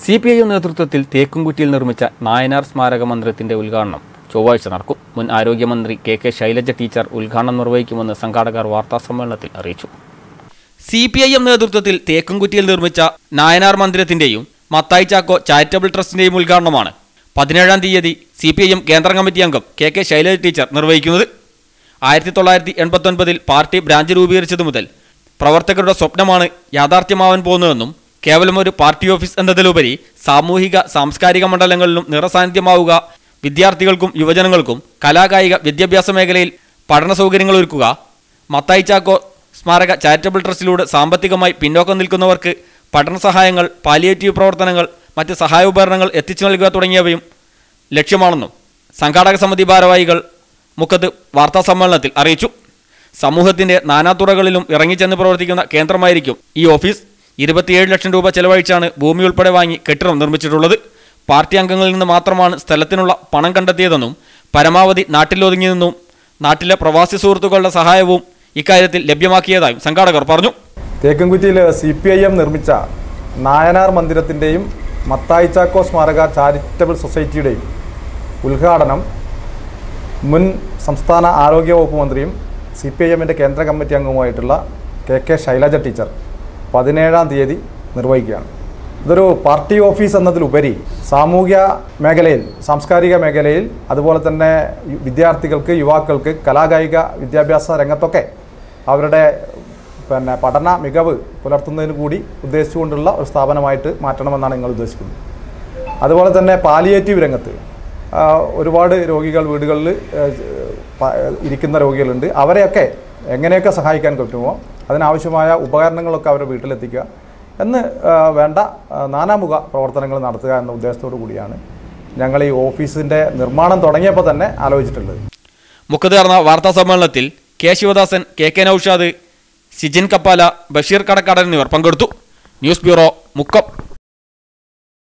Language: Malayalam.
സി പി ഐ എം നേതൃത്വത്തിൽ തേക്കുംകുറ്റിയിൽ നിർമ്മിച്ച നായനാർ സ്മാരക മന്ദിരത്തിന്റെ ഉദ്ഘാടനം ചൊവ്വാഴ്ച നടക്കും മുൻ ആരോഗ്യമന്ത്രി കെ കെ ശൈലജ ടീച്ചർ ഉദ്ഘാടനം നിർവഹിക്കുമെന്ന് സംഘാടകർ വാർത്താസമ്മേളനത്തിൽ അറിയിച്ചു സി പി ഐ എം നേതൃത്വത്തിൽ തേക്കുംകുറ്റിയിൽ നിർമ്മിച്ച നായനാർ മന്ദിരത്തിന്റെയും മത്തായി ചാക്കോ ചാരിറ്റബിൾ ട്രസ്റ്റിന്റെയും ഉദ്ഘാടനമാണ് പതിനേഴാം തീയതി സി പി ഐ എം കേന്ദ്ര കമ്മിറ്റി അംഗം കെ കെ ശൈലജ ടീച്ചർ നിർവഹിക്കുന്നത് ആയിരത്തി തൊള്ളായിരത്തി എൺപത്തൊൻപതിൽ പാർട്ടി ബ്രാഞ്ച് രൂപീകരിച്ചതു മുതൽ പ്രവർത്തകരുടെ സ്വപ്നമാണ് യാഥാർത്ഥ്യമാവാൻ പോകുന്നതെന്നും കേവലം ഒരു പാർട്ടി ഓഫീസ് എന്നതിലുപരി സാമൂഹിക സാംസ്കാരിക മണ്ഡലങ്ങളിലും നിറസാന്നിധ്യമാവുക വിദ്യാർത്ഥികൾക്കും യുവജനങ്ങൾക്കും കലാകായിക വിദ്യാഭ്യാസ മേഖലയിൽ പഠന സൗകര്യങ്ങൾ ഒരുക്കുക മത്തായി ചാക്കോ സ്മാരക ചാരിറ്റബിൾ ട്രസ്റ്റിലൂടെ സാമ്പത്തികമായി പിന്നോക്കം നിൽക്കുന്നവർക്ക് പഠന സഹായങ്ങൾ പാലിയേറ്റീവ് പ്രവർത്തനങ്ങൾ മറ്റ് സഹായോപകരണങ്ങൾ എത്തിച്ചു നൽകുക തുടങ്ങിയവയും ലക്ഷ്യമാണെന്നും സംഘാടക സമിതി ഭാരവാഹികൾ മുഖത്ത് വാർത്താസമ്മേളനത്തിൽ അറിയിച്ചു സമൂഹത്തിന്റെ നാനാതുറകളിലും ഇറങ്ങിച്ചെന്ന് പ്രവർത്തിക്കുന്ന കേന്ദ്രമായിരിക്കും ഈ ഓഫീസ് ഇരുപത്തിയേഴ് ലക്ഷം രൂപ ചെലവഴിച്ചാണ് ഭൂമി ഉൾപ്പെടെ വാങ്ങി കെട്ടിടം നിർമ്മിച്ചിട്ടുള്ളത് പാർട്ടി അംഗങ്ങളിൽ നിന്ന് മാത്രമാണ് സ്ഥലത്തിനുള്ള പണം കണ്ടെത്തിയതെന്നും പരമാവധി നാട്ടിലൊതുങ്ങി നിന്നും നാട്ടിലെ പ്രവാസി സുഹൃത്തുക്കളുടെ സഹായവും ഇക്കാര്യത്തിൽ ലഭ്യമാക്കിയതായും സംഘാടകർ പറഞ്ഞു തേക്കൻകുറ്റിയിൽ സി പി ഐ എം നിർമ്മിച്ച നായനാർ മന്ദിരത്തിൻ്റെയും മത്തായി ചാക്കോ സ്മാരക ചാരിറ്റബിൾ സൊസൈറ്റിയുടെയും ഉദ്ഘാടനം മുൻ സംസ്ഥാന ആരോഗ്യ വകുപ്പ് മന്ത്രിയും സി പി ഐ എമ്മിൻ്റെ കേന്ദ്ര കമ്മിറ്റി അംഗവുമായിട്ടുള്ള കെ കെ ശൈലജ ടീച്ചർ പതിനേഴാം തീയതി നിർവഹിക്കുകയാണ് ഇതൊരു പാർട്ടി ഓഫീസ് എന്നതിലുപരി സാമൂഹ്യ മേഖലയിൽ സാംസ്കാരിക മേഖലയിൽ അതുപോലെ തന്നെ യു- വിദ്യാർത്ഥികൾക്ക് യുവാക്കൾക്ക് കലാകായിക വിദ്യാഭ്യാസ രംഗത്തൊക്കെ അവരുടെ പിന്നെ പഠന മികവ് പുലർത്തുന്നതിന് കൂടി ഉദ്ദേശിച്ചുകൊണ്ടുള്ള ഒരു സ്ഥാപനമായിട്ട് മാറ്റണമെന്നാണ് നിങ്ങൾ ഉദ്ദേശിക്കുന്നത് അതുപോലെ തന്നെ പാലിയേറ്റീവ് രംഗത്ത് ആ, ഒരുപാട് രോഗികൾ വീടുകളിൽ ഏ, പ- ഇരിക്കുന്ന രോഗികളുണ്ട് അവരെയൊക്കെ എങ്ങനെയൊക്കെ സഹായിക്കാൻ പറ്റുമോ അതിനാവശ്യമായ ഉപകരണങ്ങളൊക്കെ അവരുടെ വീട്ടിലെത്തിക്കുക എന്ന് ആ, വേണ്ട ആ, നാനാമുഖ പ്രവർത്തനങ്ങൾ നടത്തുക എന്ന ഉദ്ദേശത്തോടു കൂടിയാണ് ഞങ്ങൾ ഈ ഓഫീസിൻ്റെ നിർമ്മാണം തുടങ്ങിയപ്പോൾ തന്നെ ആലോചിച്ചിട്ടുള്ളത് മുഖത്ത് നടന്ന വാർത്താ സമ്മേളനത്തിൽ K Sivadasan K K Naushad Sijin Kappala Basheer Kadakkadan എന്നിവർ പങ്കെടുത്തു ന്യൂസ് ബ്യൂറോ മുക്കം